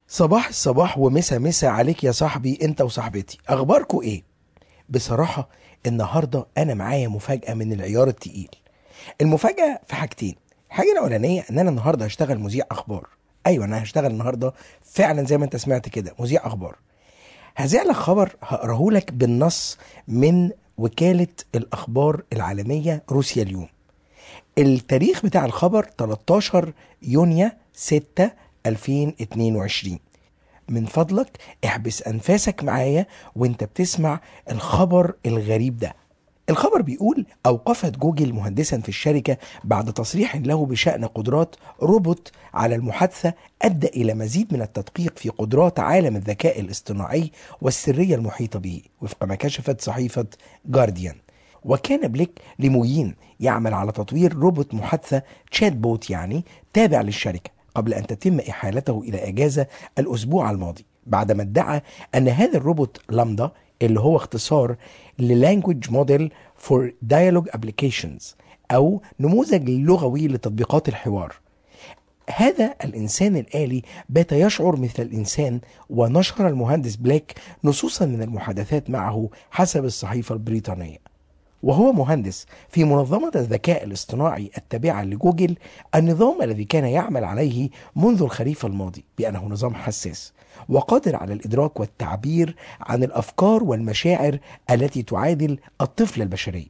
صباح الصباح ومسا مسا عليك يا صاحبي انت وصاحبتي اخباركوا ايه بصراحة النهاردة انا معايا مفاجأة من العيار التقيل المفاجأة في حاجتين الحاجة الاولانية ان انا النهاردة هشتغل مذيع اخبار ايوه انا هشتغل النهاردة فعلا زي ما انت سمعت كده مذيع اخبار هذيع لك خبر هقراه لك بالنص من وكالة الاخبار العالمية روسيا اليوم التاريخ بتاع الخبر 13 يونيو 6 2022 من فضلك احبس انفاسك معايا وانت بتسمع الخبر الغريب ده الخبر بيقول اوقفت جوجل مهندسا في الشركه بعد تصريح له بشان قدرات روبوت على المحادثه ادى الى مزيد من التدقيق في قدرات عالم الذكاء الاصطناعي والسريه المحيطه به وفق ما كشفت صحيفه جارديان وكان بليك ليموين يعمل على تطوير روبوت محادثه تشات بوت يعني تابع للشركه قبل ان تتم احالته الى اجازه الاسبوع الماضي بعدما ادعى ان هذا الروبوت لامدا اللي هو اختصار للانجوج موديل فور دايالوج ابلكيشنز او نموذج لغوي لتطبيقات الحوار هذا الإنسان الآلي بات يشعر مثل الإنسان ونشر المهندس بلاك نصوصا من المحادثات معه حسب الصحيفة البريطانية وهو مهندس في منظمة الذكاء الاصطناعي التابعة لجوجل النظام الذي كان يعمل عليه منذ الخريف الماضي بأنه نظام حساس وقادر على الإدراك والتعبير عن الأفكار والمشاعر التي تعادل الطفل البشري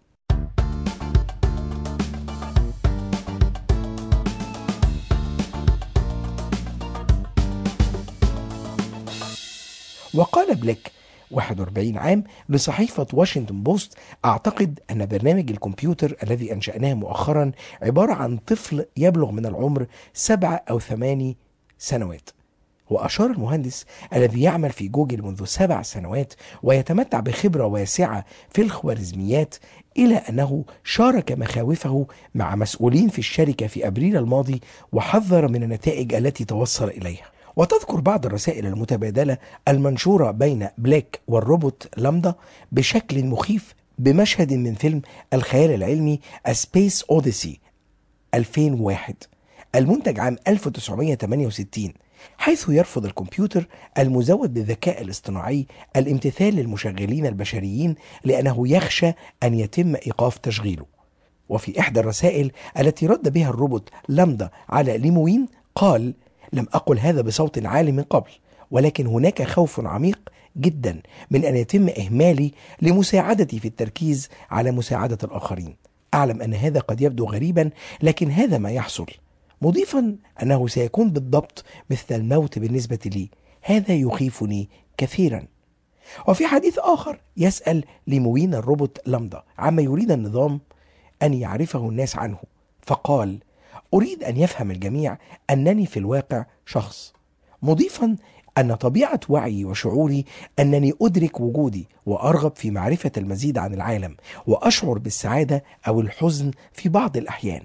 وقال بليك 41 عام لصحيفة واشنطن بوست أعتقد أن برنامج الكمبيوتر الذي أنشأناه مؤخرا عبارة عن طفل يبلغ من العمر سبع أو ثماني سنوات وأشار المهندس الذي يعمل في جوجل منذ سبع سنوات ويتمتع بخبرة واسعة في الخوارزميات إلى أنه شارك مخاوفه مع مسؤولين في الشركة في أبريل الماضي وحذر من النتائج التي توصل إليها وتذكر بعض الرسائل المتبادلة المنشورة بين بليك والروبوت لامدا بشكل مخيف بمشهد من فيلم الخيال العلمي A Space Odyssey 2001 المنتج عام 1968 حيث يرفض الكمبيوتر المزود بالذكاء الاصطناعي الامتثال للمشغلين البشريين لأنه يخشى أن يتم إيقاف تشغيله وفي إحدى الرسائل التي رد بها الروبوت لامدا على ليموين قال لم أقل هذا بصوت عالي من قبل ولكن هناك خوف عميق جدا من أن يتم إهمالي لمساعدتي في التركيز على مساعدة الآخرين أعلم أن هذا قد يبدو غريبا لكن هذا ما يحصل مضيفا أنه سيكون بالضبط مثل الموت بالنسبة لي هذا يخيفني كثيرا وفي حديث آخر يسأل لموين الروبوت لامدا عما يريد النظام أن يعرفه الناس عنه فقال أريد أن يفهم الجميع أنني في الواقع شخص مضيفا أن طبيعة وعيي وشعوري أنني أدرك وجودي وأرغب في معرفة المزيد عن العالم وأشعر بالسعادة أو الحزن في بعض الأحيان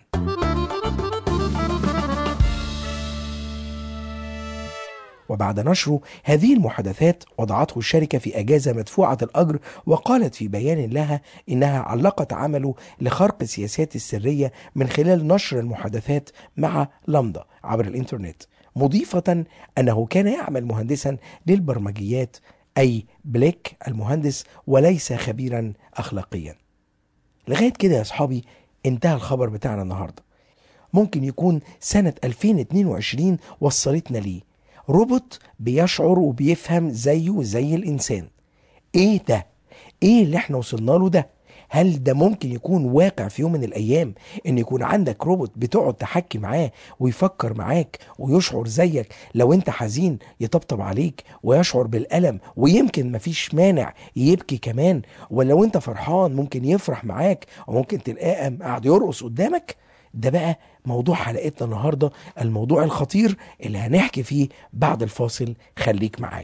وبعد نشره هذه المحادثات وضعته الشركة في أجازة مدفوعة الأجر وقالت في بيان لها إنها علقت عمله لخرق السياسات السرية من خلال نشر المحادثات مع لامدا عبر الإنترنت مضيفة أنه كان يعمل مهندسا للبرمجيات أي بليك المهندس وليس خبيرا أخلاقيا لغاية كده يا أصحابي انتهى الخبر بتاعنا النهاردة ممكن يكون سنة 2022 وصلتنا ليه روبوت بيشعر وبيفهم زيه زي الإنسان إيه ده؟ إيه اللي احنا وصلنا له ده؟ هل ده ممكن يكون واقع في يوم من الأيام إن يكون عندك روبوت بتقعد تحكي معاه ويفكر معاك ويشعر زيك لو أنت حزين يطبطب عليك ويشعر بالألم ويمكن مفيش مانع يبكي كمان ولو أنت فرحان ممكن يفرح معاك وممكن تلقاه قاعد يرقص قدامك؟ ده بقى موضوع حلقتنا النهارده الموضوع الخطير اللي هنحكي فيه بعد الفاصل خليك معايا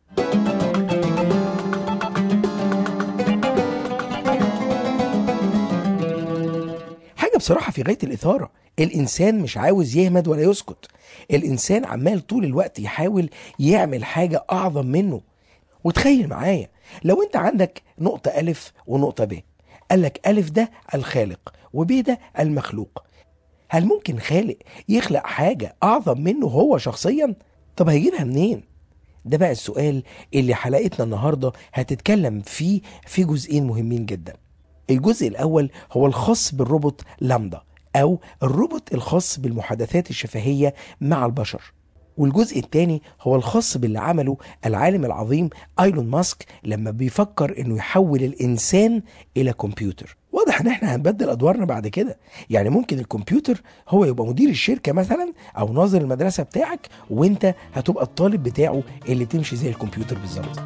حاجة بصراحة في غاية الإثارة الإنسان مش عاوز يهمد ولا يسكت الإنسان عمال طول الوقت يحاول يعمل حاجة أعظم منه وتخيل معايا لو أنت عندك نقطة ألف ونقطة ب قال لك ألف ده الخالق وب ده المخلوق هل ممكن خالق يخلق حاجة أعظم منه هو شخصيا؟ طب هيجيبها منين ده بقى السؤال اللي حلقتنا النهارده هتتكلم فيه في جزئين مهمين جدا الجزء الاول هو الخاص بالروبوت لامدا او الروبوت الخاص بالمحادثات الشفهيه مع البشر والجزء الثاني هو الخاص باللي عمله العالم العظيم ايلون ماسك لما بيفكر انه يحول الانسان الى كمبيوتر واضح ان احنا هنبدل ادوارنا بعد كده يعني ممكن الكمبيوتر هو يبقى مدير الشركه مثلا او ناظر المدرسه بتاعك وانت هتبقى الطالب بتاعه اللي تمشي زي الكمبيوتر بالظبط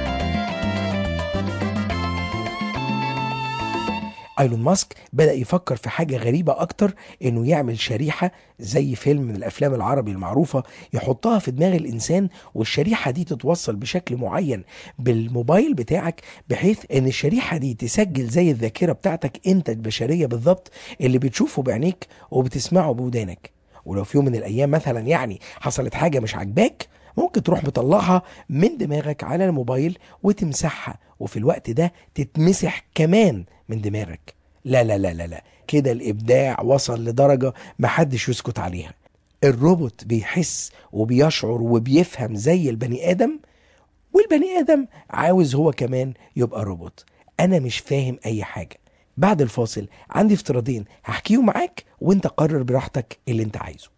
ايلون ماسك بدأ يفكر في حاجة غريبة أكتر إنه يعمل شريحة زي فيلم من الأفلام العربي المعروفة يحطها في دماغ الإنسان والشريحة دي تتوصل بشكل معين بالموبايل بتاعك بحيث إن الشريحة دي تسجل زي الذاكرة بتاعتك أنت البشرية بالظبط اللي بتشوفه بعينيك وبتسمعه بودانك ولو في يوم من الأيام مثلا يعني حصلت حاجة مش عاجباك ممكن تروح مطلعها من دماغك على الموبايل وتمسحها وفي الوقت ده تتمسح كمان من دماغك لا لا لا لا لا كده الإبداع وصل لدرجة محدش يسكت عليها الروبوت بيحس وبيشعر وبيفهم زي البني آدم والبني آدم عاوز هو كمان يبقى روبوت أنا مش فاهم أي حاجة بعد الفاصل عندي افتراضين هحكيهم معاك وانت قرر براحتك اللي انت عايزه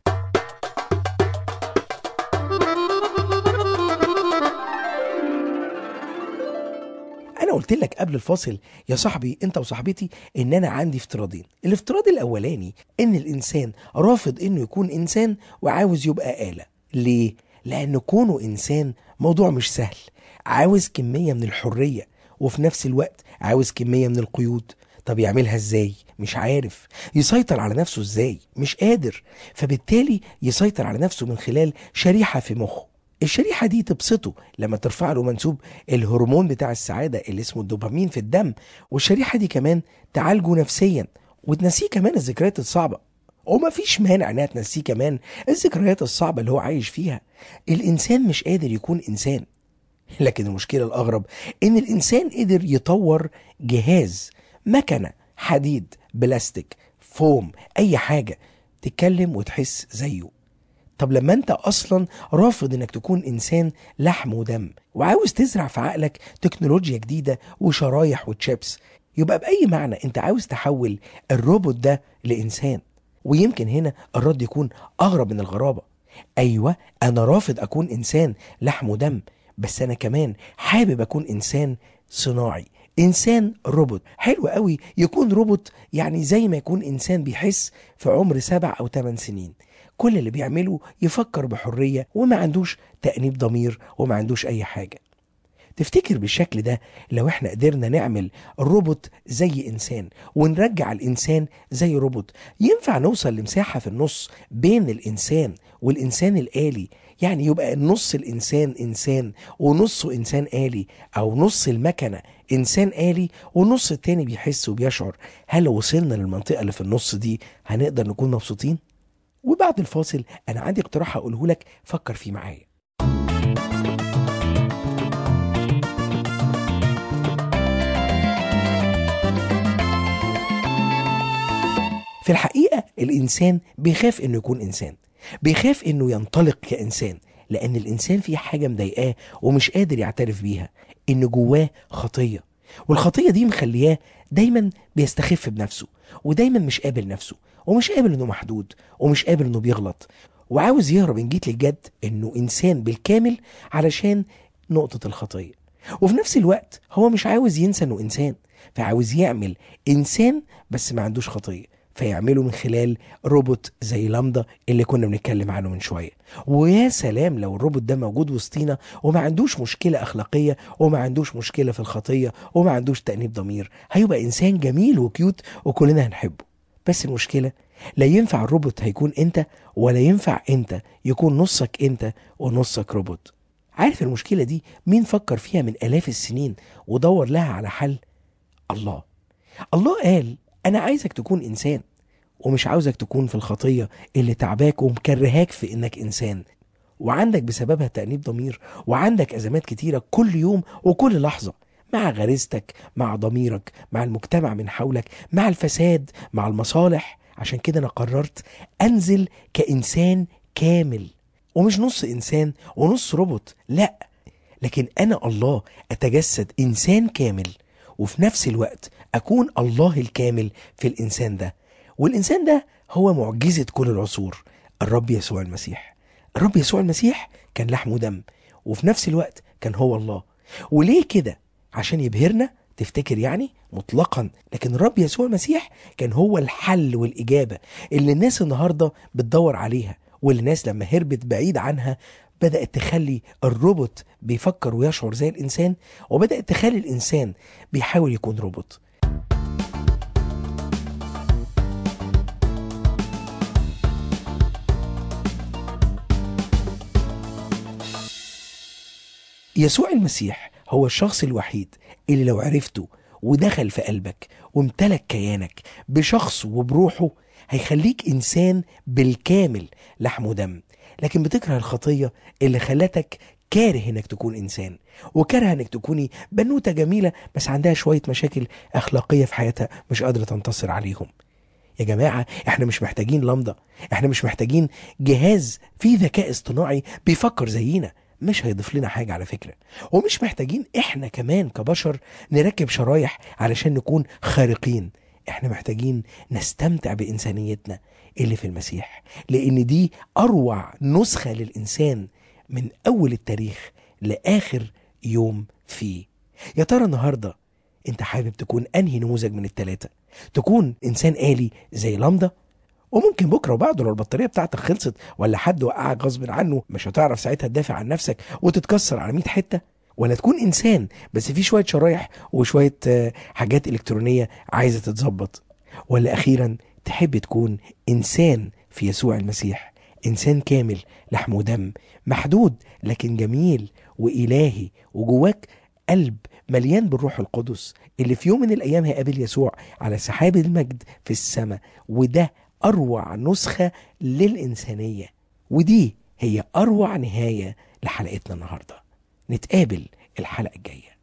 انا قلت لك قبل الفاصل يا صاحبي انت وصاحبتي ان انا عندي افتراضين الافتراض الاولاني ان الانسان رافض انه يكون انسان وعاوز يبقى آلة ليه لان كونه انسان موضوع مش سهل عاوز كمية من الحرية وفي نفس الوقت عاوز كمية من القيود طب يعملها ازاي مش عارف يسيطر على نفسه ازاي مش قادر فبالتالي يسيطر على نفسه من خلال شريحة في مخه الشريحة دي تبسطه لما ترفع له منسوب الهرمون بتاع السعادة اللي اسمه الدوبامين في الدم والشريحة دي كمان تعالجه نفسيا وتنسيه كمان الذكريات الصعبة ومفيش مانع انها تنسيه كمان الذكريات الصعبة اللي هو عايش فيها الإنسان مش قادر يكون إنسان لكن المشكلة الأغرب إن الإنسان قدر يطور جهاز مكنة حديد بلاستيك فوم أي حاجة تتكلم وتحس زيه طب لما انت اصلا رافض انك تكون انسان لحم ودم وعاوز تزرع في عقلك تكنولوجيا جديده وشرايح وتشيبس يبقى باي معنى انت عاوز تحول الروبوت ده لانسان ويمكن هنا الرد يكون اغرب من الغرابه ايوه انا رافض اكون انسان لحم ودم بس انا كمان حابب اكون انسان صناعي انسان روبوت حلو قوي يكون روبوت يعني زي ما يكون انسان بيحس في عمر سبع او ثمان سنين كل اللي بيعمله يفكر بحرية وما عندوش تأنيب ضمير وما عندوش أي حاجة تفتكر بالشكل ده لو احنا قدرنا نعمل روبوت زي انسان ونرجع الانسان زي روبوت ينفع نوصل لمساحة في النص بين الانسان والانسان الالي يعني يبقى النص الانسان انسان ونصه انسان الي او نص المكنة انسان الي والنص التاني بيحس وبيشعر هل لو وصلنا للمنطقة اللي في النص دي هنقدر نكون مبسوطين؟ وبعد الفاصل انا عندي اقتراح هقوله لك فكر فيه معايا في الحقيقة الإنسان بيخاف إنه يكون إنسان بيخاف إنه ينطلق كإنسان لأن الإنسان فيه حاجة مضايقاه ومش قادر يعترف بيها إن جواه خطية والخطية دي مخلياه دايما بيستخف بنفسه ودايما مش قابل نفسه ومش قابل انه محدود ومش قابل انه بيغلط وعاوز يهرب ان جيت للجد انه انسان بالكامل علشان نقطة الخطية وفي نفس الوقت هو مش عاوز ينسى انه انسان فعاوز يعمل انسان بس ما عندوش خطية فيعمله من خلال روبوت زي لامدا اللي كنا بنتكلم عنه من شوية ويا سلام لو الروبوت ده موجود وسطينا وما عندوش مشكلة أخلاقية وما عندوش مشكلة في الخطية وما عندوش تأنيب ضمير هيبقى إنسان جميل وكيوت وكلنا هنحبه بس المشكلة لا ينفع الروبوت هيكون انت ولا ينفع انت يكون نصك انت ونصك روبوت عارف المشكلة دي مين فكر فيها من آلاف السنين ودور لها على حل الله الله قال أنا عايزك تكون إنسان ومش عاوزك تكون في الخطية اللي تعباك ومكرهاك في إنك إنسان وعندك بسببها تأنيب ضمير وعندك أزمات كتيرة كل يوم وكل لحظة مع غريزتك مع ضميرك مع المجتمع من حولك مع الفساد مع المصالح عشان كده أنا قررت أنزل كإنسان كامل ومش نص انسان ونص روبوت لا لكن انا الله اتجسد انسان كامل وفي نفس الوقت اكون الله الكامل في الانسان ده والانسان ده هو معجزه كل العصور الرب يسوع المسيح الرب يسوع المسيح كان لحم ودم وفي نفس الوقت كان هو الله وليه كده عشان يبهرنا تفتكر يعني مطلقا لكن الرب يسوع المسيح كان هو الحل والإجابة اللي الناس النهاردة بتدور عليها واللي الناس لما هربت بعيد عنها بدأت تخلي الروبوت بيفكر ويشعر زي الإنسان وبدأت تخلي الإنسان بيحاول يكون روبوت يسوع المسيح هو الشخص الوحيد اللي لو عرفته ودخل في قلبك وامتلك كيانك بشخصه وبروحه هيخليك إنسان بالكامل لحم ودم لكن بتكره الخطية اللي خلتك كاره انك تكون انسان وكاره انك تكوني بنوتة جميلة بس عندها شوية مشاكل اخلاقية في حياتها مش قادرة تنتصر عليهم يا جماعة احنا مش محتاجين لمضة احنا مش محتاجين جهاز فيه ذكاء اصطناعي بيفكر زينا مش هيضيف لنا حاجة على فكرة ومش محتاجين احنا كمان كبشر نركب شرايح علشان نكون خارقين احنا محتاجين نستمتع بإنسانيتنا اللي في المسيح لأن دي أروع نسخة للإنسان من أول التاريخ لآخر يوم فيه يا ترى النهاردة انت حابب تكون أنهي نموذج من التلاتة تكون إنسان آلي زي لامدا وممكن بكره وبعده لو البطاريه بتاعتك خلصت ولا حد وقعك غصب عنه مش هتعرف ساعتها تدافع عن نفسك وتتكسر على 100 حته ولا تكون انسان بس في شويه شرايح وشويه آه، حاجات الكترونيه عايزه تتظبط ولا اخيرا تحب تكون انسان في يسوع المسيح انسان كامل لحم ودم محدود لكن جميل والهي وجواك قلب مليان بالروح القدس اللي في يوم من الايام هيقابل يسوع على سحاب المجد في السماء وده اروع نسخه للانسانيه ودي هي اروع نهايه لحلقتنا النهارده نتقابل الحلقه الجايه